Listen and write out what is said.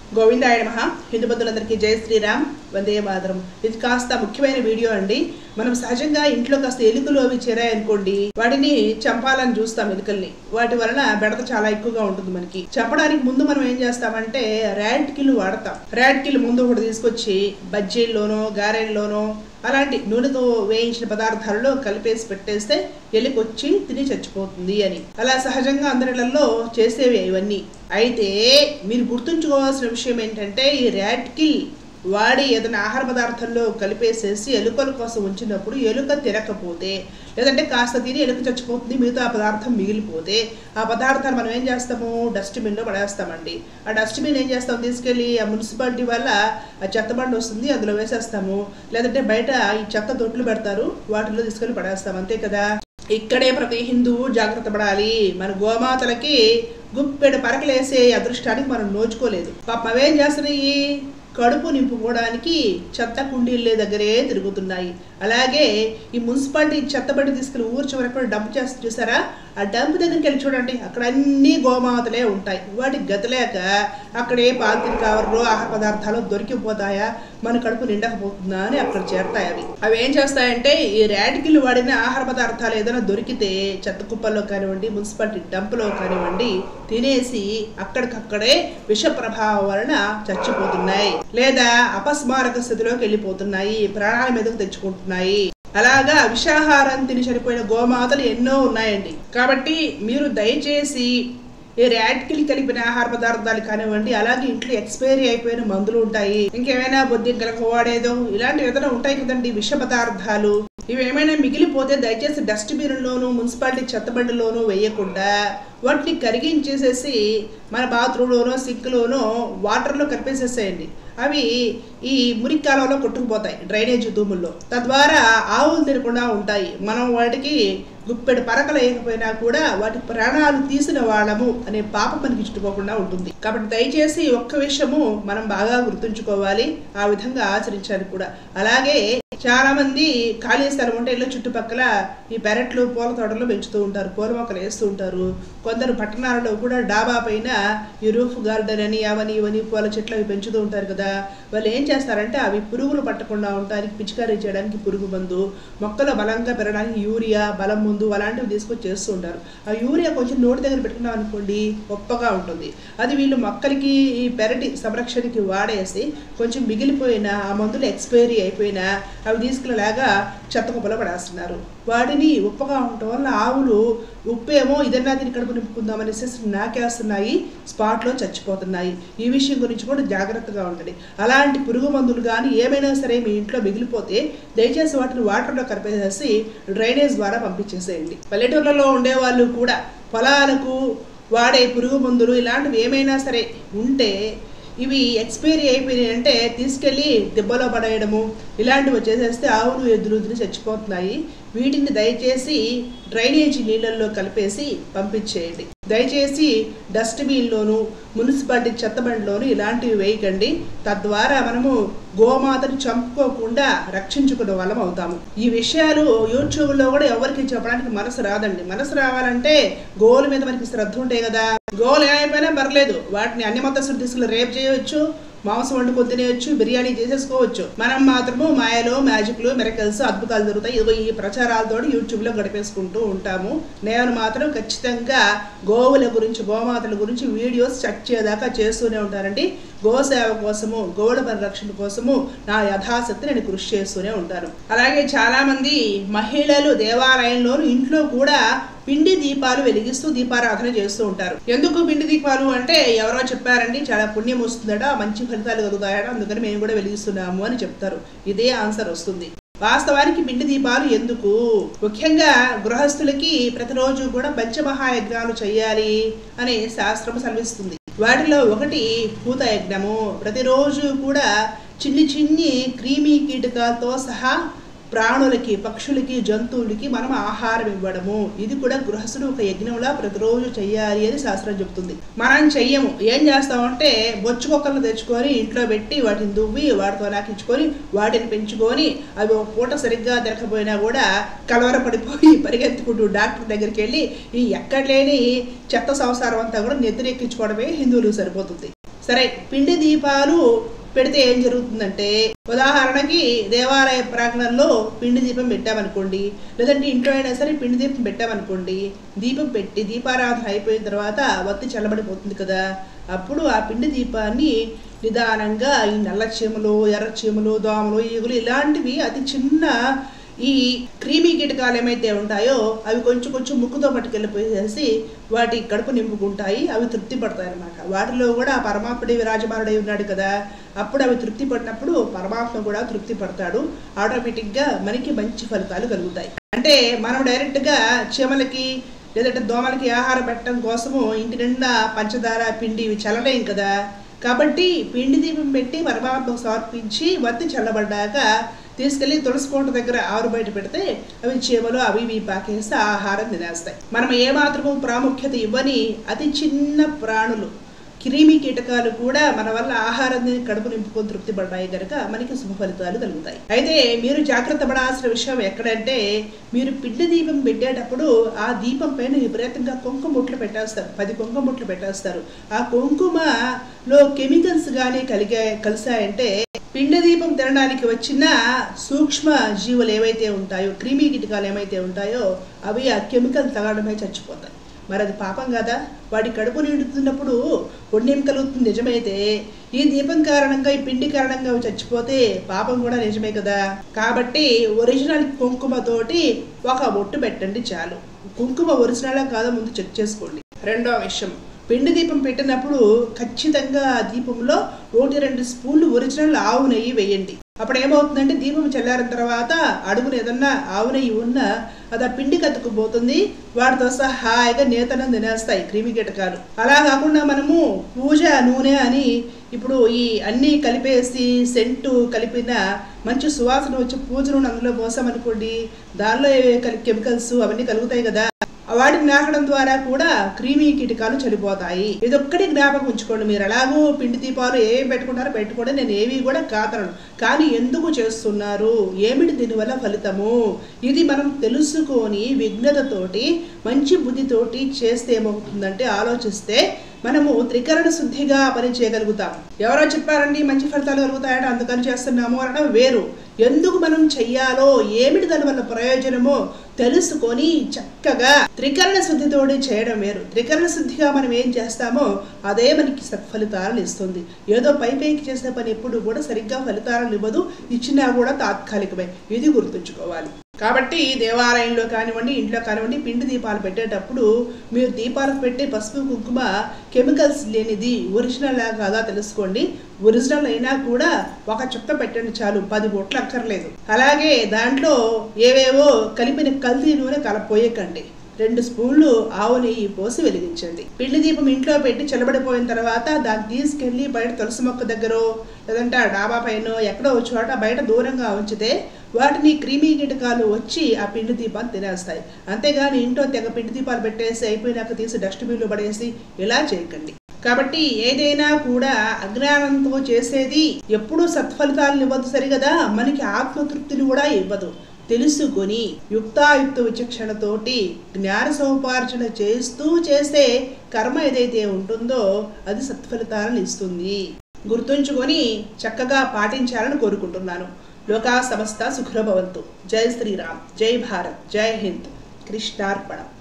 గోవిందాయ నమ హిందూ బంధువులందరికీ జై శ్రీరామ్ వందే మాతరం ఇది కాస్త ముఖ్యమైన వీడియో అండి మనం సహజంగా ఇంట్లో కాస్త ఎలుకలు అవి చేరాయనుకోండి వాటిని చంపాలని చూస్తాం ఎలుకల్ని వాటి వలన బెడత చాలా ఎక్కువగా ఉంటుంది మనకి చంపడానికి ముందు మనం ఏం చేస్తామంటే ర్యాట్ కిల్ వాడతాం ర్యాట్ కిల్ ముందు ఒకటి తీసుకొచ్చి బజ్జీల్లోనో గారెల్లోనో అలాంటి నూనెతో వేయించిన పదార్థాలలో కలిపేసి పెట్టేస్తే ఎలికొచ్చి తిని చచ్చిపోతుంది అని అలా సహజంగా అందరిలలో చేసేవి ఇవన్నీ అయితే మీరు గుర్తుంచుకోవాల్సిన విషయం ఏంటంటే ఈ ర్యాట్ కిల్ వాడి ఏదైనా ఆహార పదార్థంలో కలిపేసేసి ఎలుకల కోసం ఉంచినప్పుడు ఎలుక తినకపోతే లేదంటే కాస్త తిని ఎలుక చచ్చిపోతుంది మిగతా ఆ పదార్థం మిగిలిపోతే ఆ పదార్థాన్ని మనం ఏం చేస్తాము డస్ట్బిన్లో పడేస్తామండి ఆ డస్ట్బిన్ ఏం చేస్తాం తీసుకెళ్ళి ఆ మున్సిపాలిటీ వల్ల ఆ చెత్త బండి వస్తుంది అందులో వేసేస్తాము లేదంటే బయట ఈ చెత్త తొట్లు పెడతారు వాటిలో తీసుకెళ్ళి పడేస్తాం అంతే కదా ఇక్కడే ప్రతి హిందువు జాగ్రత్త పడాలి మన గోమాతలకి గుప్పెడు పరకలేసే అదృష్టానికి మనం నోచుకోలేదు పాప అవేం చేస్తున్నాయి కడుపు నింపుకోవడానికి చెత్త కుండీళ్ళ దగ్గరే తిరుగుతున్నాయి అలాగే ఈ మున్సిపాలిటీ చెత్త బండి తీసుకెళ్ళి ఊరు చివరకు డంప్ చేస్తే చూసారా ఆ డంప్ దగ్గరికి వెళ్ళి చూడండి అక్కడ అన్ని గోమాతలే ఉంటాయి వాటికి గతలేక అక్కడే పాలిథిన్ కవర్లు ఆహార పదార్థాలు దొరికిపోతాయా మన కడుపు నిండకపోతుందా అని అక్కడ చేరతాయి అవి అవి ఏం చేస్తాయంటే ఈ ర్యాటికిల్ వాడిన ఆహార పదార్థాలు ఏదైనా దొరికితే చెత్త కుప్పల్లో కానివ్వండి మున్సిపాలిటీ డంప్లో కానివ్వండి తినేసి అక్కడికక్కడే విష ప్రభావం వలన చచ్చిపోతున్నాయి లేదా అపస్మారక స్థితిలోకి వెళ్ళిపోతున్నాయి ప్రాణాల మీదకు తెచ్చుకుంటున్నాయి అలాగా విషాహారం తిని చనిపోయిన గోమాతలు ఎన్నో ఉన్నాయండి కాబట్టి మీరు దయచేసి ఈ ర్యాట్కిల్ కలిపిన ఆహార పదార్థాలు కానివ్వండి అలాగే ఇంట్లో ఎక్స్పైరీ అయిపోయిన మందులు ఉంటాయి ఇంకేమైనా బొద్దింకలకు వాడేదో ఇలాంటివి ఏదైనా ఉంటాయి కదండి విష పదార్థాలు ఇవి ఏమైనా మిగిలిపోతే దయచేసి డస్ట్బిన్లోను మున్సిపాలిటీ చెత్తబండిలోనూ వేయకుండా వాటిని కరిగించేసేసి మన బాత్రూంలోనో సింక్లోనో వాటర్లో కలిపేసేసేయండి అవి ఈ మురికి కాలంలో కొట్టుకుపోతాయి డ్రైనేజ్ దూముల్లో తద్వారా ఆవులు తినకుండా ఉంటాయి మనం వాటికి గుప్పెడు పరకలు వేయకపోయినా కూడా వాటి ప్రాణాలు తీసిన వాళ్ళము అనే పాప మనకి ఇష్టపోకుండా ఉంటుంది కాబట్టి దయచేసి ఒక్క విషయము మనం బాగా గుర్తుంచుకోవాలి ఆ విధంగా ఆచరించాలి కూడా అలాగే చాలా మంది ఖాళీ స్థలం ఉంటే ఇళ్ళ చుట్టుపక్కల ఈ పెరట్లు పూల తోటలు పెంచుతూ ఉంటారు పూల మొక్కలు వేస్తూ ఉంటారు కొందరు పట్టణాలలో కూడా డాబా పైన ఈ రూఫ్ గార్డెన్ అని అవని ఇవని పూల చెట్లు అవి పెంచుతూ ఉంటారు కదా వాళ్ళు ఏం చేస్తారంటే అవి పురుగులు పట్టకుండా ఉండడానికి పిచికారీ చేయడానికి పురుగు మందు మొక్కలు బలంగా పెరగడానికి యూరియా బలం ముందు అలాంటివి తీసుకొచ్చి చేస్తూ ఉంటారు ఆ యూరియా కొంచెం నోటి దగ్గర పెట్టుకున్నాం అనుకోండి గొప్పగా ఉంటుంది అది వీళ్ళు మొక్కలకి ఈ పెరటి సంరక్షణకి వాడేసి కొంచెం మిగిలిపోయిన ఆ మందులు ఎక్స్పైరీ అయిపోయిన అవి తీసుకునేలాగా చెత్త కుప్పలో పడేస్తున్నారు వాటిని ఉప్పగా ఉండటం వల్ల ఆవులు ఉప్పేమో ఇదన్నా దీని కడుపు నింపుకుందాం అనేసి నాకేస్తున్నాయి స్పాట్లో చచ్చిపోతున్నాయి ఈ విషయం గురించి కూడా జాగ్రత్తగా ఉండండి అలాంటి పురుగు మందులు కానీ ఏమైనా సరే మీ ఇంట్లో మిగిలిపోతే దయచేసి వాటిని వాటర్లో కలిపేసేసి డ్రైనేజ్ ద్వారా పంపించేసేయండి పల్లెటూర్లలో ఉండేవాళ్ళు కూడా పొలాలకు వాడే పురుగు మందులు ఇలాంటివి ఏమైనా సరే ఉంటే ఇవి ఎక్స్పైరీ అయిపోయినాయి అంటే తీసుకెళ్ళి దెబ్బలో పడేయడము ఇలాంటివి చేసేస్తే ఆవులు ఎద్దులు తిని చచ్చిపోతున్నాయి వీటిని దయచేసి డ్రైనేజీ నీళ్ళల్లో కలిపేసి పంపించేయండి దయచేసి డస్ట్బిన్లోను మున్సిపాలిటీ చెత్తబండిలోను ఇలాంటివి వేయకండి తద్వారా మనము గోమాతను చంపుకోకుండా రక్షించుకునే వాళ్ళం అవుతాము ఈ విషయాలు యూట్యూబ్లో కూడా ఎవరికి చెప్పడానికి మనసు రాదండి మనసు రావాలంటే గోల మీద మనకి శ్రద్ధ ఉంటాయి కదా గోలు ఏమైపోయినా పర్లేదు వాటిని అన్ని మతస్థులు తీసుకుని రేపు చేయవచ్చు మాంసం వండుకొని తినేయచ్చు బిర్యానీ చేసేసుకోవచ్చు మనం మాత్రము మాయలు మ్యాజిక్లు మెరకల్స్ అద్భుతాలు జరుగుతాయి ఇదిగో ఈ ప్రచారాలతో యూట్యూబ్లో గడిపేసుకుంటూ ఉంటాము నేను మాత్రం ఖచ్చితంగా గోవుల గురించి గోమాతల గురించి వీడియోస్ చెక్ చేయదాకా చేస్తూనే ఉంటానండి గోసేవ కోసము గోవుల పరిరక్షణ కోసము నా యథాశక్తి నేను కృషి చేస్తూనే ఉంటాను అలాగే చాలామంది మహిళలు దేవాలయంలోను ఇంట్లో కూడా పిండి దీపాలు వెలిగిస్తూ దీపారాధన చేస్తూ ఉంటారు ఎందుకు పిండి దీపాలు అంటే ఎవరో చెప్పారండి చాలా పుణ్యం వస్తుందట మంచి ఫలితాలు కలుగుతాయట అందుకని మేము కూడా వెలిగిస్తున్నాము అని చెప్తారు ఇదే ఆన్సర్ వస్తుంది వాస్తవానికి పిండి దీపాలు ఎందుకు ముఖ్యంగా గృహస్థులకి ప్రతిరోజు కూడా పంచమహాయజ్ఞాలు చేయాలి అనే శాస్త్రం సెలవిస్తుంది వాటిలో ఒకటి భూత యజ్ఞము ప్రతిరోజు కూడా చిన్ని చిన్ని క్రీమీ కీటకాలతో సహా ప్రాణులకి పక్షులకి జంతువులకి మనం ఆహారం ఇవ్వడము ఇది కూడా గృహస్థుడు ఒక యజ్ఞంలా ప్రతిరోజు చెయ్యాలి అని శాస్త్రం చెబుతుంది మనం చెయ్యము ఏం చేస్తామంటే బొచ్చు కుక్కలను తెచ్చుకొని ఇంట్లో పెట్టి వాటిని దువ్వి వాటితో నాకించుకొని వాటిని పెంచుకొని అవి ఒక పూట సరిగ్గా తిరగకపోయినా కూడా కలవరపడిపోయి పరిగెత్తుకుంటూ డాక్టర్ దగ్గరికి వెళ్ళి ఈ ఎక్కడ లేని చెత్త సంసారం అంతా కూడా నెత్తిరెక్కించుకోవడమే హిందువులకు సరిపోతుంది సరే పిండి దీపాలు పెడితే ఏం జరుగుతుందంటే ఉదాహరణకి దేవాలయ ప్రాంగణంలో పిండి దీపం పెట్టామనుకోండి లేదంటే ఇంట్లో అయినా సరే పిండి దీపం పెట్టామనుకోండి దీపం పెట్టి దీపారాధన అయిపోయిన తర్వాత వత్తి చల్లబడిపోతుంది కదా అప్పుడు ఆ పిండి దీపాన్ని నిదానంగా ఈ నల్ల చీమలు ఎర్ర చీమలు దోమలు ఈగులు ఇలాంటివి అతి చిన్న ఈ క్రీమీ కీటకాలు ఏమైతే ఉంటాయో అవి కొంచెం కొంచెం ముక్కుతో పట్టుకెళ్ళిపోయేసి వాటి కడుపు నింపుకుంటాయి అవి తృప్తి పడతాయి అనమాట వాటిలో కూడా ఆ పరమాత్ముడి విరాజమానుడై ఉన్నాడు కదా అప్పుడు అవి తృప్తి పడినప్పుడు పరమాత్మ కూడా తృప్తి పడతాడు ఆటోమేటిక్గా మనకి మంచి ఫలితాలు కలుగుతాయి అంటే మనం డైరెక్ట్గా చీమలకి లేదంటే దోమలకి ఆహారం పెట్టడం కోసము ఇంటి నిండా పంచదార పిండి ఇవి చల్లలేం కదా కాబట్టి పిండి దీపం పెట్టి పరమాత్మకు సమర్పించి వత్తి చల్లబడ్డాక తీసుకెళ్లి తులసి కోట దగ్గర ఆరు బయట పెడితే అవి చీమలు అవి ఇవి పాకేస్తే ఆహారం తినేస్తాయి మనం ఏమాత్రము ప్రాముఖ్యత ఇవ్వని అతి చిన్న ప్రాణులు క్రిమి కీటకాలు కూడా మన వల్ల ఆహారం తిని కడుపు నింపుకొని తృప్తి పడ్డాయి కనుక మనకి శుభ ఫలితాలు కలుగుతాయి అయితే మీరు జాగ్రత్త పడాల్సిన విషయం ఎక్కడంటే మీరు పిండి దీపం పెట్టేటప్పుడు ఆ దీపం పైన విపరీతంగా కుంకుమ బొట్లు పెట్టేస్తారు పది కుంకుమ బొట్లు పెట్టేస్తారు ఆ కుంకుమలో కెమికల్స్ కానీ కలిగా కలిసాయంటే పిండి దీపం తినడానికి వచ్చిన సూక్ష్మ జీవులు ఏవైతే ఉంటాయో క్రిమి కీటకాలు ఏమైతే ఉంటాయో అవి ఆ కెమికల్ తగడమే చచ్చిపోతాయి మరి అది పాపం కదా వాడి కడుపు నిండుతున్నప్పుడు పుణ్యం కలుగుతుంది నిజమైతే ఈ దీపం కారణంగా ఈ పిండి కారణంగా అవి చచ్చిపోతే పాపం కూడా నిజమే కదా కాబట్టి ఒరిజినల్ కుంకుమతోటి ఒక బొట్టు పెట్టండి చాలు కుంకుమ ఒరిజినల్ కాదో ముందు చెక్ చేసుకోండి రెండో విషయం పిండి దీపం పెట్టినప్పుడు ఖచ్చితంగా ఆ దీపంలో ఒకటి రెండు స్పూన్లు ఒరిజినల్ ఆవు నెయ్యి వేయండి అప్పుడు ఏమవుతుందంటే దీపం చల్లారిన తర్వాత అడుగున ఏదన్నా ఆవు నెయ్యి ఉన్నా అది ఆ పిండి కతుకుపోతుంది వాటితో సహా హాయిగా నేతనం తినేస్తాయి క్రిమి కీటకాలు అలా కాకుండా మనము పూజ నూనె అని ఇప్పుడు ఈ అన్నీ కలిపేసి సెంటు కలిపిన మంచి సువాసన వచ్చి పూజ నూనె అందులో పోసామనుకోండి దానిలో కెమికల్స్ అవన్నీ కలుగుతాయి కదా వాటిని నాకడం ద్వారా కూడా క్రిమి కీటకాలు చనిపోతాయి ఇదొక్కటి జ్ఞాపకం ఉంచుకోండి మీరు ఎలాగో పిండి దీపాలు ఏం పెట్టుకుంటారో పెట్టుకోండి నేను ఏవి కూడా కాతరను కానీ ఎందుకు చేస్తున్నారు ఏమిటి దీనివల్ల ఫలితము ఇది మనం తెలుసుకొని విఘ్నతతోటి మంచి బుద్ధితోటి చేస్తే ఏమవుతుందంటే ఆలోచిస్తే మనము త్రికరణ శుద్ధిగా పని చేయగలుగుతాం ఎవరో చెప్పారండి మంచి ఫలితాలు కలుగుతాయట అందుకని చేస్తున్నాము అనడం వేరు ఎందుకు మనం చెయ్యాలో ఏమిటి దాని వల్ల ప్రయోజనమో తెలుసుకొని చక్కగా త్రికరణ శుద్ధితోటి చేయడం వేరు త్రికరణ శుద్ధిగా మనం ఏం చేస్తామో అదే మనకి సత్ఫలితాలను ఇస్తుంది ఏదో పై పైకి చేసే పని ఎప్పుడు కూడా సరిగ్గా ఫలితాలను ఇవ్వదు ఇచ్చినా కూడా తాత్కాలికమే ఇది గుర్తుంచుకోవాలి కాబట్టి దేవాలయంలో కానివ్వండి ఇంట్లో కానివ్వండి పిండి దీపాలు పెట్టేటప్పుడు మీరు దీపాలకు పెట్టే పసుపు కుంకుమ కెమికల్స్ లేనిది ఒరిజినల్ కాదా తెలుసుకోండి ఒరిజినల్ అయినా కూడా ఒక చుక్క పెట్టండి చాలు పది బొట్లు అక్కర్లేదు అలాగే దాంట్లో ఏవేవో కలిపిన కల్తీ నూనె కలపోయకండి రెండు స్పూన్లు ఆవు నెయ్యి పోసి వెలిగించండి పిండి దీపం ఇంట్లో పెట్టి చల్లబడిపోయిన తర్వాత దాన్ని తీసుకెళ్లి బయట తులసి మొక్క దగ్గర లేదంటే ఆ డాబా పైన ఎక్కడో ఒక చోట బయట దూరంగా ఉంచితే వాటిని క్రిమి కీటకాలు వచ్చి ఆ పిండి దీపాన్ని తినేస్తాయి అంతేగాని ఇంట్లో తెగ పిండి దీపాలు పెట్టేసి అయిపోయినాక తీసి డస్ట్బిన్లో పడేసి ఇలా చేయకండి కాబట్టి ఏదైనా కూడా అజ్ఞానంతో చేసేది ఎప్పుడూ సత్ఫలితాలను ఇవ్వదు సరిగదా మనకి ఆత్మతృప్తిని కూడా ఇవ్వదు తెలుసుకొని యుక్తాయుక్త విచక్షణతోటి జ్ఞాన సముపార్జన చేస్తూ చేస్తే కర్మ ఏదైతే ఉంటుందో అది సత్ఫలితాలను ఇస్తుంది గుర్తుంచుకొని చక్కగా పాటించాలని కోరుకుంటున్నాను లోకా సమస్త సుఖభవంతు జై శ్రీరామ్ జై భారత్ జై హింద్ కృష్ణార్పణం